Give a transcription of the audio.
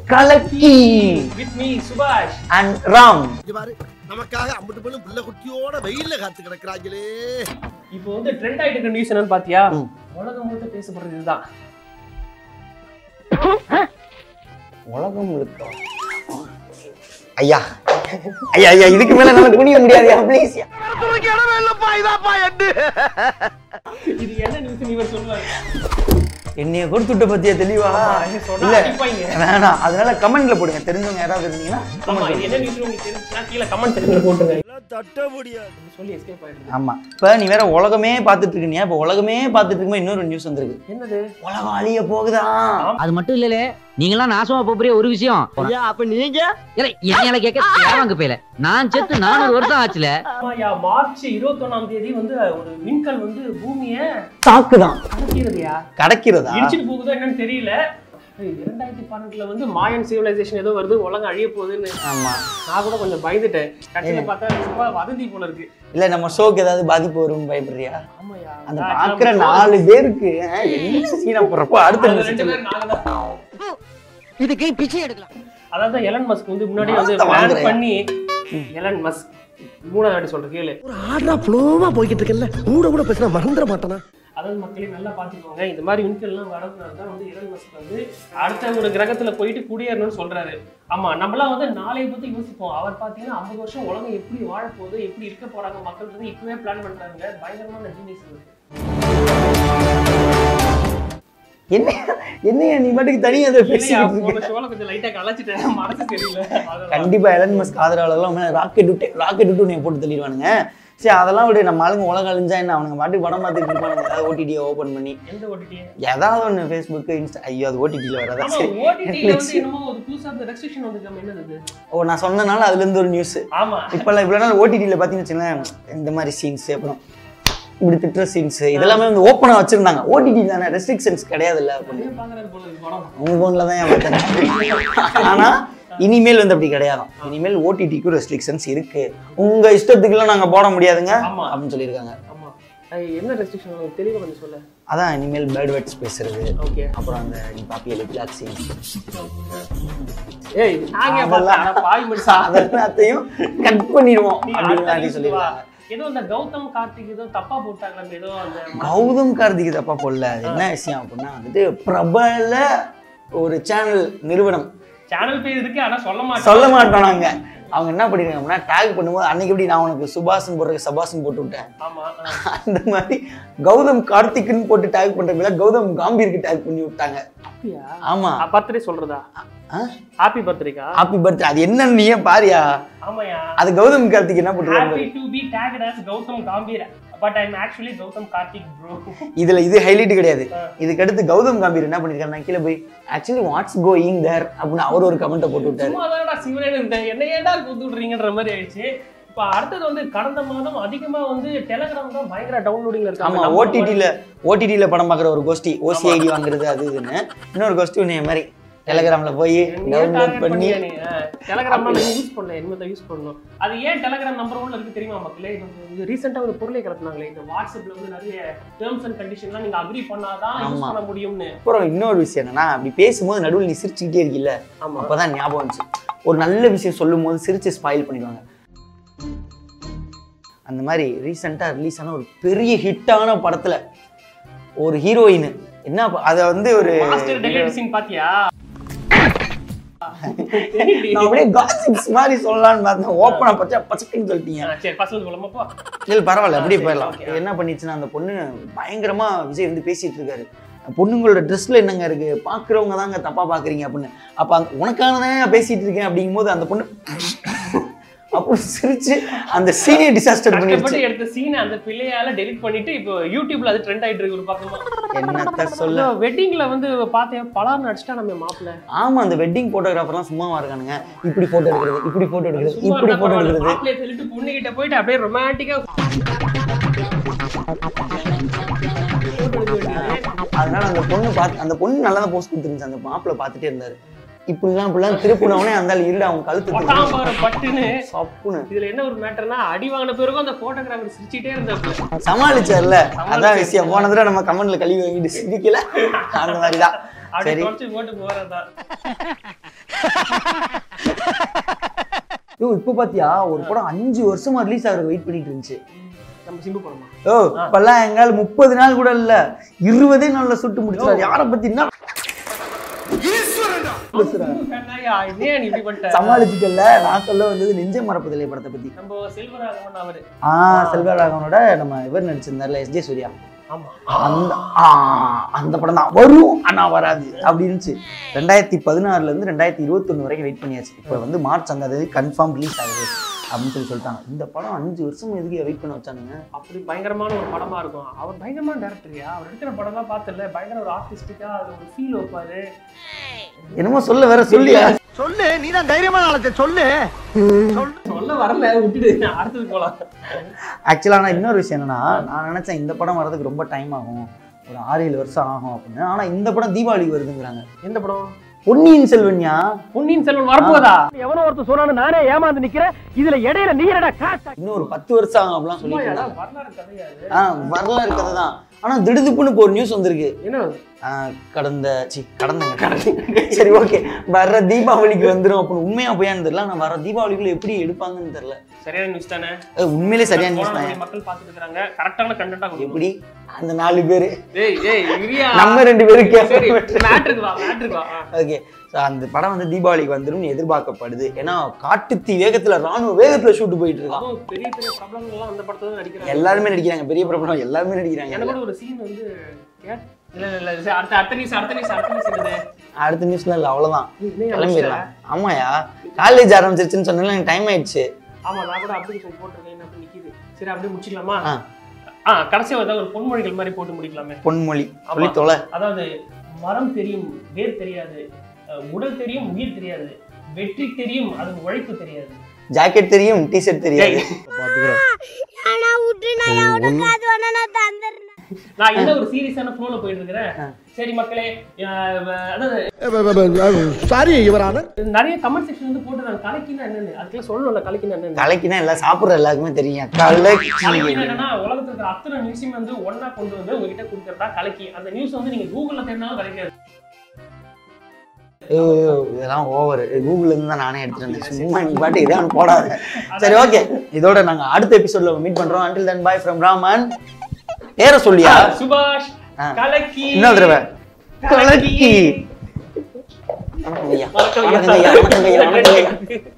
கலக்கி with me Subash and Ram இங்க பாரு நமக்காக அம்பட்டு பொண்ணு புள்ள குட்டியோட வெயில்ல காத்து கிடக்குறாங்களே இப்போ வந்து ட்ரெண்ட் ஆயிட்டு இருக்க நியூஸ் என்னன்னு பாத்தியா ம். உலகம் முழுக்க பேசப்படுறது இதுதான் உலகம் முழுக்க ஐயா ஐயா ஐயா இதுக்கு மேல நம்ம குனிய முடியாது ப்ளீஸ் இது என்ன நியூஸ் நீ இவர் சொல்லுவாரு என்னைய கொடுத்துட்ட பத்தியா தெளிவா சொன்னா இல்ல அடிப்பாங்க. வேணாம் அதனால கமெண்ட்ல போடுங்க தெரிஞ்சவங்க யாராவது இருந்தீங்கன்னா ஆமா இது என்ன நியூஸ் உங்களுக்கு தெரிஞ்சுச்சுன்னா கீழே கமெண்ட் செக்ஷன்ல போட்டுருங்க தட்ட முடியாது சொல்லி எஸ்கேப் ஆயிடுது ஆமா இப்ப நீ வேற உலகமே பார்த்துட்டு இருக்கீங்க இப்ப உலகமே பார்த்துட்டு இருக்கும்போது இன்னொரு நியூஸ் வந்திருக்கு என்னது உலகம் அழிய போகுதா அது மட்டும் இல்லல நீங்களாம் நாசமா போறிய ஒரு விஷயம் ஐயா அப்ப நீங்க இல்ல என்னையால கேட்க தேவாங்க போயில நான் செத்து நானூறு வருஷம் ஆச்சுல ஆமாயா மார்ச் இருபத்தொன்னாம் தேதி வந்து ஒரு விண்கல் வந்து பூமியை தாக்குதான் கடக்கிறதுயா கடக்கிறதா இடிச்சிட்டு போகுதோ என்னன்னு தெரியல ஏய், இரண்டாயிரத்தி பன்னெண்டுல வந்து மாயன் சிவிலைசேஷன் ஏதோ வருது உலகம் அழிய போகுதுன்னு ஆமா நான் கூட கொஞ்சம் பயந்துட்டேன் கடைசியில பார்த்தா சும்மா வதந்தி போல இருக்கு இல்ல நம்ம ஷோக்கு ஏதாவது பாதிப்பு வரும்னு பயப்படுறியா ஆமாயா அந்த நான் பாக்குற நம்ம நாலு பேருக்கு அஹ், என்ன சீனா போடுறப்போ அடுத்த அதுல நிமிஷம் ரெண்டு சொல்லு. பேர் நாங்க தான் இதுக்கு பிச்சை எடுக்கலாம் அதாவது எலன் மஸ்க் வந்து முன்னாடியே வந்து வார்த்தை பிளான் வாங்குறியா? பண்ணி எலன் மஸ்க் மூணாவது வாட்டி சொல்ற கேளு ஒரு ஆர்டரா ஃப்ளோவா போய்கிட்டு இருக்கல கூட கூட பேசினா மறந்துட மாட்டானா அதாவது மக்களே நல்லா பார்த்துக்கோங்க இந்த மாதிரி விண்கல்லாம் வரதுனால தான் வந்து எலன் மஸ்க் வந்து அடுத்த ஒரு கிரகத்துல போயிட்டு குடியேறணும்னு சொல்றாரு ஆமா நம்மளாம் வந்து நாளைய பத்தி யோசிப்போம் அவர் பாத்தீங்கன்னா ஐம்பது வருஷம் உலகம் எப்படி வாழ போகுது எப்படி இருக்க போறாங்க மக்கள் வந்து இப்பவே பிளான் பண்றாங்க பயங்கரமான ஜீனியஸ் என்ன என்னையா நீ பாட்டுக்கு தனியா அதை பேசிக்கிட்டு இருக்க போன ஷோல கொஞ்சம் லைட்டா கலாச்சிட்டேன் மனசு தெரியல அதெல்லாம் கண்டிப்பா எலன் மஸ்க் ஆதரவாளர்லாம் ராக்கெட் விட்டு ராக்கெட் விட்டு உன்னை போட்டு தள்ளிடுவானுங்க சரி அதெல்லாம் விட நம்ம ஆளுங்க உலகம் அழிஞ்சா என்ன அவனுங்க பாட்டுக்கு படம் பார்த்துட்டு இருப்பானுங்க ஏதாவது ஓடிடியை ஓப்பன் பண்ணி எந்த ஓடிடி ஏதாவது ஒன்று ஃபேஸ்புக் இன்ஸ்டா ஐயோ அது ஓடிடியில் வராதா ஆமா சரி ஓடிடில வந்து என்னமோ ஒரு புதுசா அந்த ரெஸ்ட்ரிக்ஷன் வந்து என்னது அது? ஓ நான் சொன்னனால அதுல இருந்து ஒரு நியூஸ் ஆமா இப்போல்லாம் இவ்வளோ நாள் ஓடிடியில் பார்த்தீங்கன்னு வச்சுங்களேன் இந்த மாதிரி சீன்ஸ் அப்புறம் இப்படி திட்டுற சீன்ஸ் இதெல்லாமே வந்து ஓப்பனாக வச்சிருந்தாங்க ஓடிடி தானே ரெஸ்ட்ரிக்ஷன்ஸ் கிடையாது இல்லை நிறைய பாக்குறது போல இருக்கு படம் உங்க ஃபோனில் தான் ஏன் ஆனா இனிமேல் வந்து அப்படி கிடையாதாம் இனிமேல் ஓடிடிக்கு ரெஸ்ட்ரிக்ஷன்ஸ் இருக்கு உங்க இஷ்டத்துக்குலாம் நாங்க போட முடியாதுங்க ஆமா. அப்படின்னு சொல்லியிருக்காங்க ஆமா அது என்ன ரெஸ்ட்ரிக்ஷன் தெளிவா கொஞ்சம் சொல்ல அதான் இனிமேல் பேர்ட் வேர்ட்ஸ் பேசுறது ஓகே அப்புறம் அந்த நீ பாப்பிய லிப்லாக் சீன்ஸ் ஏய் நாங்க அதெல்லாம் பார்த்தா பாய் மனுஷா அதெல்லாத்தையும் கட் பண்ணிடுவோம் நீ அப்படின்னு அடுத்த மாதிரி news வா. சொல்லியிருக்காங்க ஏதோ அந்த கௌதம் கார்த்திக் ஏதோ தப்பா போட்டாங்க ஏதோ அந்த கௌதம் கார்த்திக் தப்பா போடல அது என்ன விஷயம் அப்படின்னா வந்துட்டு பிரபல ஒரு சேனல் நிறுவனம் சேனல் பேர் இருக்கு ஆனா சொல்ல மாட்டேன் சொல்ல மாட்டோம் நாங்க அவங்க என்ன பண்ணிருக்காங்க அப்படின்னா டேக் பண்ணும்போது அன்னைக்கு எப்படி நான் உனக்கு சுபாஷன் போடுறதுக்கு சபாஷன் போட்டு விட்டேன் ஆமா அந்த மாதிரி கௌதம் கார்த்திக்னு போட்டு டேக் பண்றதுல கௌதம் காம்பீருக்கு டேக் பண்ணி விட்டாங்க அப்படியா ஆமா பர்த்டே சொல்றதா ஹாப்பி பர்த்டேக்கா ஹாப்பி பர்த்டே அது என்னன்னு நீயே பாரியா ஆமாயா அது கௌதம் கார்த்திக் என்ன போட்டுருக்காங்க happy to be tagged as Gautam Gambhir but I am actually Gautham Karthik bro இதுல இது ஹைலைட் கிடையாது ஆ. இதுக்கு அடுத்து கௌதம் காம்பீர் என்ன பண்ணிருக்காரு கீழே போய் ஆக்சுவலி வாட்ஸ் கோயிங் தேர் அப்படின்னு அவர் ஒரு கமெண்ட்டை போட்டு விட்டாரு சும்மா தானடா சிவனே இருந்தேன் என்ன ஏன்டா கூத்து விடுறீங்கன்ற மாதிரி ஆயிடுச்சு இப்போ அடுத்தது வந்து கடந்த மாதம் அதிகமா வந்து டெலகிராம் தான் பயங்கர டவுன்லோடிங்ல ஆமா இருக்காங்க ஓடிடில ஓடிடில படம் பார்க்குற ஒரு கோஷ்டி ஓசிஐடி வாங்குறது அது இதுன்னு இன்னொரு கோஷ்டி உன்னைய மாதிரி டெலகிராம்ல போய் டவுன்லோட் பண்ணி டெலகிராம் நான் யூஸ் பண்ணல இனிமேல் தான் யூஸ் பண்ணணும் அது ஏன் டெலகிராம் நம்பர் ஒன்ல இருக்கு தெரியுமா மக்களே இது ரீசெண்டா ஒரு பொருளை கிளப்பினாங்களே இந்த வாட்ஸ்அப்ல வந்து நிறைய டேர்ம்ஸ் அண்ட் கண்டிஷன்லாம் நீங்க அக்ரி பண்ணாதான் யூஸ் ஆமா. பண்ண முடியும்னு அப்புறம் இன்னொரு விஷயம் என்னன்னா அப்படி பேசும்போது நடுவில் நீ சிரிச்சுக்கிட்டே இருக்கில்ல ஆமா அப்பதான் ஞாபகம் வந்துச்சு ஒரு நல்ல விஷயம் சொல்லும் போது சிரிச்சு ஸ்பாயில் பண்ணிடுவாங்க அந்த மாதிரி ரீசெண்டாக ரிலீஸ் ஆன ஒரு பெரிய ஹிட்டான படத்துல ஒரு ஹீரோயின் என்ன ப- அத வந்து ஒரு மாஸ்டர் டெலிவரி சீன் பாத்தியா நான் அப்படியே காசிப்ஸ் மாதிரி சொல்லலாம்னு பார்த்தேன் ஓப்பனா பச்சை பச்சைக்குன்னு சொல்லிட்டீங்க ஆ, சரி பசங்க சொல்லமா போ இல்லை பரவாயில்ல அப்படியே சரி, போயிடலாம் okay. என்ன பண்ணிச்சுன்னா அந்த பொண்ணு பயங்கரமா விஜய் வந்து பேசிட்டு இருக்காரு பொண்ணுங்களோட ட்ரெஸ்ல என்னங்க இருக்கு பாக்குறவங்க தாங்க தப்பா பாக்குறீங்க அப்படின்னு அப்ப அந்த உனக்கானதான் பேசிட்டு இருக்கேன் அப்படிங்கும் போது அந்த பொண்ணு அப்புறம் சிரிச்சு அந்த சீனியர் டிசாஸ்டர் பண்ணிடுச்சு கஷ்டப்பட்டு எடுத்த சீனை அந்த பிள்ளையால டெலிட் பண்ணிட்டு இப்போ யூடியூப்ல அது ட்ரெண்ட் ஆயிட்டு இருக்கு ஒரு பக்கமா என்னத்த சொல்ல வெட்டிங்ல வந்து பார்த்தேன் பலார்னு அடிச்சிட்டா நம்ம மாப்பிள்ள ஆமா அந்த வெட்டிங் போட்டோகிராஃபர்லாம் சும்மாவா இருக்கானுங்க இப்படி போட்டோ எடுக்கிறது இப்படி போட்டோ எடுக்கிறது சும்மா இப்படி இருந்தா போட்டோ பரவாயில்ல. எடுக்கிறது மாப்பிள்ளைய சொல்லிட்டு பொண்ணு கிட்ட போயிட்டு அப்படியே ரொமான்டிக்கா அதனால அந்த பொண்ணு பார்த்து அந்த பொண்ணு நல்லா தான் போஸ்ட் கொடுத்துருந்துச்சு அந்த மாப்பிள்ள பார்த்துட்டே இருந்தாரு இப்படிலாம் இப்படிலாம் திருப்பினவனே அந்த ஆள் இருடா அவன் கழுத்து பொட்டாம் திரும்பி பாரு பட்டுன்னு சப்புன்னு இதுல என்ன ஒரு மேட்டர்னா அடி வாங்கின பிறகும் அந்த போட்டோகிராஃபர் சிரிச்சிட்டே இருந்தாப்ல சமாளிச்சார்ல அதான் விஷயம் போன தடவை நம்ம கமெண்ட்ல கழுவி வாங்கிட்டு சிரிக்கல அந்த மாதிரிதான் அப்படியே சரி தொடச்சு போட்டு போறதா யோ இப்போ பாத்தியா ஒரு படம் அஞ்சு வருஷமா ரிலீஸ் ஆகுறது வெயிட் பண்ணிட்டு இருந்துச்சு நம்ம சிம்பு படமா ஓ இப்பெல்லாம் எங்கால முப்பது நாள் கூட இல்ல இருபதே நாள்ல சுட்டு முடிச்சாரு யார பத்தி என்ன சிம்பு fan ஆயா? இதே நீ இப்படி பண்ணிட்ட? சமாளிச்சுட்டல நான் சொல்ல வந்தது நெஞ்ச மரப்பதில்லை படத்தை பத்தி நம்ம செல்வராகவன் அவரு ஆ செல்வராகவனோட நம்ம இவர் நடிச்சிருந்தார்ல எஸ் ஜே சூர்யா ஆமா அந்த ஆ, அந்த படம் தான் வரும் ஆனா வராது அப்படி இருந்துச்சு ரெண்டாயிரத்தி பதினாறுல இருந்து ரெண்டாயிரத்தி இருபத்தொன்னு வரைக்கும் வெயிட் பண்ணியாச்சு இப்போ வந்து மார்ச் அஞ்சாம் தேதி கன்ஃபார்ம் ரிலீஸ் ஆகுது அப்படின்னு சொல்லி சொல்லிட்டாங்க இந்த படம் அஞ்சு வருஷம் எதுக்கு வெயிட் பண்ண வச்சானுங்க அப்படி பயங்கரமான ஒரு படமா இருக்கும் அவர் பயங்கரமான டேரக்டர்யா அவர் எடுக்கிற படம்லாம் பார்த்தல பயங்கர ஒரு ஆர்டிஸ்டிக்கா அது ஒரு ஃபீல் வைப்பாரு என்னமோ சொல்ல வேற சொல்லியா சொல்லு நீ தான் தைரியமான ஆளத்தை சொல்லு சொல்ல வரல விட்டுடு அடுத்தது போலாம் ஆக்சுவலாக ஆனால் இன்னொரு விஷயம் என்னன்னா நான் நினைச்சேன் இந்த படம் வர்றதுக்கு ரொம்ப டைம் ஆகும் ஒரு ஆறு ஏழு வருஷம் ஆகும் அப்படின்னு ஆனா இந்த படம் தீபாவளிக்கு வருதுங்கிறாங்க எந்த படம் பொன்னியின் செல்வன்யா பொன்னியின் செல்வன் வரப்போதா எவனோ ஒருத்தர் சொன்னான்னு நானே ஏமாந்து நிக்கிறேன் இதுல இடையில நீ என்னடா காசு இன்னும் ஒரு பத்து வருஷம் ஆகும் அப்படிலாம் சொல்லிட்டு சும்மாயாடா, இருந்தாங்க வரலாறு கதையாது ஆ வரலாறு கதை தான் ஆனா திடுதுப்புன்னு இப்போ ஒரு நியூஸ் வந்திருக்கு என்ன ஆ, கடந்த சி கடந்த சரி ஓகே வர்ற தீபாவளிக்கு வந்துரும் அப்படின்னு உண்மையா போயான்னு தெரியல ஆனா வர தீபாவளிக்குள்ள எப்படி எடுப்பாங்கன்னு தெரியல சரியான நியூஸ் தானே அது உண்மையிலே சரியான நியூஸ் போன தான் வாரம் மக்கள் பார்த்துட்டு இருக்காங்க கரெக்டான கண்டென்ட்டா கொடுக்கும் எப்படி அந்த நாலு பேரு டேய் டேய் இரியா நம்ம ரெண்டு பேரும் சரி கேட்க மேட்ருக்கு வா மேட்ருக்கு வா ஆ. ஓகே ஸோ அந்த படம் வந்து தீபாவளிக்கு வந்துரும்னு எதிர்பார்க்கப்படுது ஏன்னா காட்டுத்தீ வேகத்துல ராணுவ வேகத்துல ஷூட் போயிட்டு இருக்கான் அதுவும் பெரிய பெரிய பிரபலங்கள் எல்லாம் அந்த படத்துல தான் நடிக்கிறாங்க எல்லாருமே நடிக்கிறாங்க பெரிய பிரபலம் எல்லாருமே நடிக்கிறாங்க எனக்கு கூட ஒரு சீன் வந்து கேட் இல்ல இல்ல இல்ல சரி, அடுத்த அடுத்த நியூஸ் அடுத்த நியூஸ் அடுத்த நியூஸ் என்னது அடுத்த நியூஸ்ல இல்ல அவ்வளவுதான் இன்னும் கிளம்பிடலாம் ஆமாயா காலேஜ் ஆரம்பிச்சிருச்சுன்னு சொன்னால எனக்கு டைம் ஆயிடுச்சு ஆமா நான் கூட அப்ளிகேஷன் போட்டிருக்கேன் அப்படி நிக்குது சரி அப்படியே முடிச்சிடலாமா ஆ. ஆ கடைசியா ஏதாவது ஒரு பொன்மொழிகள் மாதிரி போட்டு முடிக்கலாமே பொன்மொழி சொல்லி தொலை அதாவது மரம் தெரியும் வேர் தெரியாது அஹ், உடல் தெரியும் உயிர் தெரியாது வெற்றி தெரியும் அதன் உழைப்பு தெரியாது ஜாக்கெட் தெரியும் டிஷர்ட் தெரியாது ஆனா விட்டு நான் எவனுக்கு காது வேணா நான் தந்துடுறேன் நான் என்ன ஒரு சீரியஸான ஃப்ளோல போயிட்டு இருக்கிறேன் சரி மக்களே அஹ், வ- அதாவது சாரி இவரான நிறைய கமெண்ட் செக்ஷன் வந்து போட்டுருக்காங்க கலக்கினா என்னன்னு அதுக்கெல்லாம் சொல்லணும்ல கலக்கினா என்னன்னு கலைக்குனா எல்லாம் சாப்பிடுற எல்லாருக்குமே தெரியும் கலக்கி கலக்கினா என்னன்னா உலகத்துல இருக்கிற அத்தனை நியூஸையும் வந்து ஒண்ணா கொண்டு வந்து உங்ககிட்ட கொடுக்கறதா கலக்கி அந்த நியூஸ் வந்து நீங்க கூகுள்ல தேடினாலும் கிடைக்காது ஐயோ, ஐயோ, இதெல்லாம் ஓவர் கூகுள்ல இருந்து தான் நானே எடுத்துட்டு வந்தேன் சும்மா நீ பாட்டு இதே ஒன்று போடாத சரி ஓகே இதோட நாங்க அடுத்த எபிசோட்ல மீட் பண்றோம் until then bye from Raman பேர சொல்லியா சுபாஷ் ஆ. கலக்கி இன்னொரு தடவை கலக்கி கலக்கி வணக்கம் ஐயா வணக்கம் ஐயா வணக்கம் ஐயா வணக்கம் ஐயா